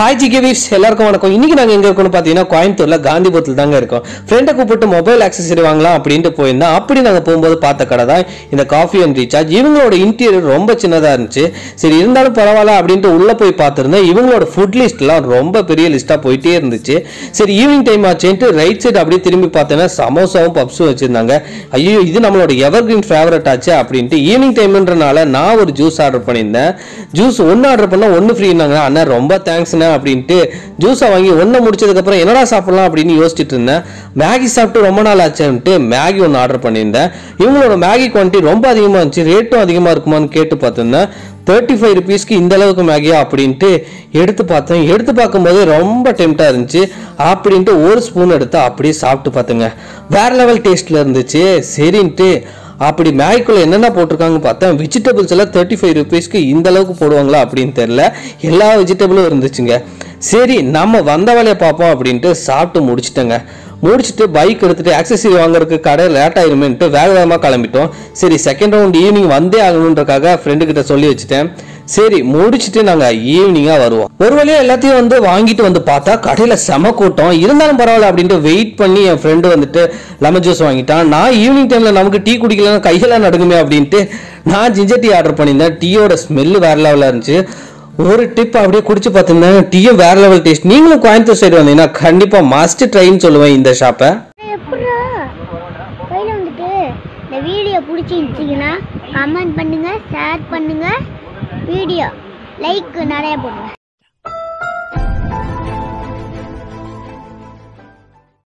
hi GK weaves எல்லாருக்கும் வணக்கம் இன்னைக்கு நாங்க எங்க இருக்கோம்னு பாத்தீங்கன்னா கோயம்புத்தூர்ல காந்திபுரத்தில் தாங்க இருக்கோம் ஃப்ரெண்டை கூப்பிட்டு மொபைல் ஆக்சசரி வாங்கலாம் அப்படின்ட்டு போயிருந்தோம் அப்படி நாங்க போகும்போது பார்த்த கடை தான் இந்த காஃபி அண்ட் ரீசார்ஜ் இவங்களோட இன்டீரியர் ரொம்ப சின்னதா இருந்துச்சு சரி இருந்தாலும் பரவாயில்ல அப்படின்ட்டு உள்ள போய் பார்த்திருந்தேன் இவங்களோட ஃபுட் லிஸ்ட்லாம் ரொம்ப பெரிய லிஸ்டா போயிட்டே இருந்துச்சு சரி ஈவினிங் டைம் ஆச்சுன்ட்டு ரைட் சைடு அப்படியே திரும்பி பார்த்தேன்னா சமோசாவும் பப்ஸும் வச்சிருந்தாங்க ஐயோ இது நம்மளோட எவர் கிரீன் ஃபேவரட் ஆச்சு அப்படின்ட்டு ஈவினிங் டைம்ன்றனால நான் ஒரு ஜூஸ் ஆர்டர் பண்ணியிருந்தேன் ஜூஸ் ஒன்று ஆர்டர் பண்ணால் ஒன்று ஃப்ரீனாங்க அண்ணா ரொம்ப தேங்க்ஸ்ண்ணே அப்படின்ட்டு ஜூஸை வாங்கி ஒன்று முடிச்சதுக்கப்புறம் என்னடா சாப்பிடலாம் அப்படின்னு யோசிச்சுட்டு இருந்தேன் மேகி சாப்பிட்டு ரொம்ப நாள் ஆச்சுன்ட்டு மேகி ஒன்று ஆர்டர் பண்ணியிருந்தேன் இவங்களோட மேகி குவான்டிட்டி ரொம்ப அதிகமாக இருந்துச்சு ரேட்டும் அதிகமாக இருக்குமான்னு கேட்டு பார்த்துருந்தேன் தேர்ட்டி ஃபைவ் ருபீஸ்க்கு இந்த அளவுக்கு மேகியா அப்படின்ட்டு எடுத்து பார்த்தேன் எடுத்து பார்க்கும்போது ரொம்ப டெம்ட்டாக இருந்துச்சு அப்படின்ட்டு ஒரு ஸ்பூன் எடுத்து அப்படியே சாப்பிட்டு பார்த்துங்க வேற லெவல் டேஸ்ட்டில் இருந்துச்சு சரின்ட்டு அப்படி மேகிக்குள்ள என்னென்ன போட்டிருக்காங்க பார்த்தேன் வெஜிடபிள்ஸ் எல்லாம் தேர்ட்டி ஃபைவ் ருபீஸ்க்கு இந்த அளவுக்கு போடுவாங்களா அப்படின்னு தெரில எல்லா வெஜிடபிளும் இருந்துச்சுங்க சரி நம்ம வந்த வேலையை பார்ப்போம் அப்படின்ட்டு சாப்பிட்டு முடிச்சிட்டேங்க முடிச்சுட்டு பைக் எடுத்துட்டு ஆக்சசரி வாங்குறதுக்கு கடை லேட் ஆயிருமேன்ட்டு வேக வேகமாக கிளம்பிட்டோம் சரி செகண்ட் ரவுண்ட் ஈவினிங் வந்தே ஆகணுன்றக்காக ஃப்ரெண்டு கிட்ட சொல்லி வச்சுட்டேன் சரி முடிச்சுட்டு நாங்கள் ஈவினிங்காக வருவோம் ஒரு வழியா எல்லாத்தையும் வந்து வாங்கிட்டு வந்து பார்த்தா கடையில் செம கூட்டம் இருந்தாலும் பரவாயில்ல அப்படின்ட்டு வெயிட் பண்ணி என் ஃப்ரெண்டு வந்துட்டு லெமன் ஜூஸ் வாங்கிட்டான் நான் ஈவினிங் டைமில் நமக்கு டீ குடிக்கலன்னா கையெல்லாம் நடுங்குமே அப்படின்ட்டு நான் ஜிஞ்சர் டீ ஆர்டர் பண்ணியிருந்தேன் டீயோட ஸ்மெல்லு வேற லெவலில் இருந்துச்சு ஒரு டிப் அப்படியே குடிச்சு பார்த்துருந்தேன் டீயும் வேற லெவல் டேஸ்ட் நீங்களும் கோயம்புத்தூர் சைடு வந்தீங்கன்னா கண்டிப்பாக மஸ்ட் ட்ரைன்னு சொல்லுவேன் இந்த ஷாப்பை எப்படா கையில் வந்துட்டு இந்த வீடியோ பிடிச்சிருந்துச்சிங்கன்னா கமெண்ட் பண்ணுங்க ஷேர் பண்ணுங்க வீடியோ லைக் நிறைய போடுங்க